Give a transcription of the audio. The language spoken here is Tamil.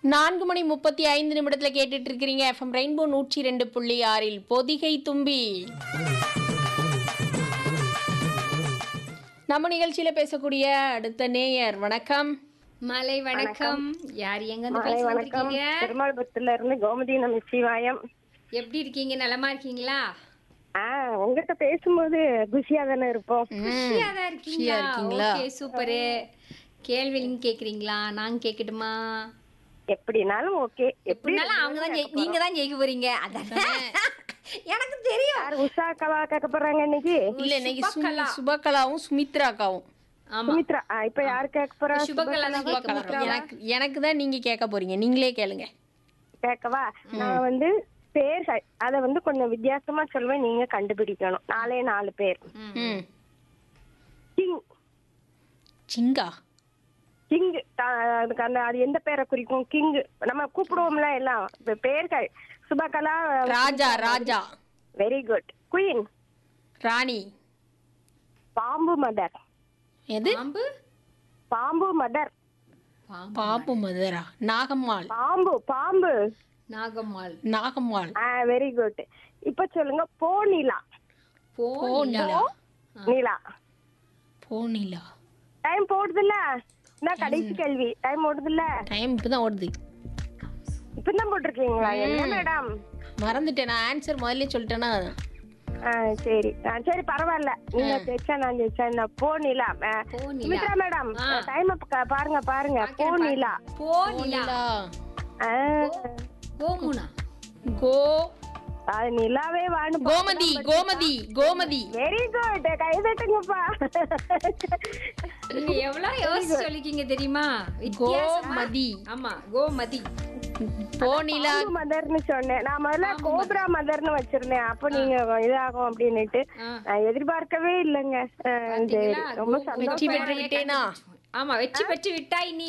நான்கு மணி முப்பத்தி ஐந்து நிமிடத்துல கேட்டுட்டு இருக்கிறீங்க எஃப்எம் ரெயின்போ நூற்றி ரெண்டு புள்ளி ஆறில் பொதிகை தும்பி நம்ம நிகழ்ச்சியில பேசக்கூடிய அடுத்த நேயர் வணக்கம் மலை வணக்கம் யார் எங்க இருந்து மாலை பேசிட்டு வணக்கம் இருக்கீங்க பெருமாள்புரத்துல இருந்து கோமதி நமச்சிவாயம் எப்படி இருக்கீங்க நலமா இருக்கீங்களா ஆ உங்ககிட்ட பேசும்போது குஷியா தானே இருப்போம் குஷியா தான் குஷியா இருக்கீங்களா இருக்கீங்களா? ஓகே சூப்பரு கேள்வி நீங்க கேக்குறீங்களா நான் கேக்கட்டுமா எப்படினாலும் ஓகே எப்படி எப்படினாலும் அவங்க தான் ஜெயி- நீங்க தான் ஜெயிக்க போறீங்க அதானே எனக்கு தெரியும் யார் உஷா அக்காவா கேட்க போறாங்க இன்னைக்கு இல்ல இன்னைக்கு சுமி- சுபகலாவும் சுமித்ராக்காவும் ஆமா சுமித்ரா ஆ, இப்ப யாரு கேட்க போறா சுபகலா தான் கேட்க போறோம் எனக்கு எனக்கு தான் நீங்க கேட்க போறீங்க நீங்களே கேளுங்க கேட்கவா நான் வந்து பேர்கள் அத வந்து கொஞ்சம் வித்தியாசமா சொல்வேன் நீங்க கண்டுபிடிக்கணும் நாலே நாலு பேர் ம் கிங் சிங்கா கிங் அதுக்கு அந்த அது எந்த பேரை குறிக்கும் கிங் நம்ம கூப்பிடுவோம்ல எல்லாம் இப்ப பேர்கள் சுபகலா ராஜா ராஜா வெரி குட் குயின் ராணி பாம்பு மதர் எது பாம்பு பாம்பு மதர் பாம்பு பாப்பு மதுரா நாகம்மாள் பாம்பு பாம்பு நாகம்மாள் நாகம்மாள் ஆ வெரி குட் இப்ப சொல்லுங்க போனிலா போனிலா போனிலா நீலா போனிலா டைம் போடுதுல்ல என்ன கடைசி கேள்வி டைம் ஓடுதுல்ல டைம் இப்பதான் ஓடுது இப்பதான் போட்டிருக்கீங்களா என்ன மேடம் மறந்துட்டேன் நான் ஆன்சர் முதல்ல சொல்லிட்டேன்னா ஆ சரி ஆ, சரி பரவாயில்ல நீங்க ஜெயிச்சா நான் ஜெயிச்சா இந்த போனிலா ஆ, போனிலா சுமித்ரா மேடம் ஆ. டைம் பாருங்க பாருங்க போனிலா போனிலா போனிலா ஆ, கோமுனா கோ அது நிலாவே வான்னு கோமதி கோமதி கோமதி வெரி குட் கைதட்டுங்கப்பா நீங்க எவ்வளவு யோசிச்சு சொல்லிக்கீங்க தெரியுமா வித்தியாசமா கோமதி ஆமா கோமதி போனிலா பாம்பு மதர்னு சொன்னேன் நான் முதல்ல கோப்ரா மதர்னு வச்சிருந்தேன் அப்ப நீங்க இதாகும் அப்படின்னுட்டு ஆ. நான் எதிர்பார்க்கவே இல்லைங்க ஆ, சரி பாத்தீங்களா? ரொம்ப கோ- சந்தோஷம் வெற்றி பெற்று விட்டேனா ஆமா வெற்றி பெற்று விட்டாய் நீ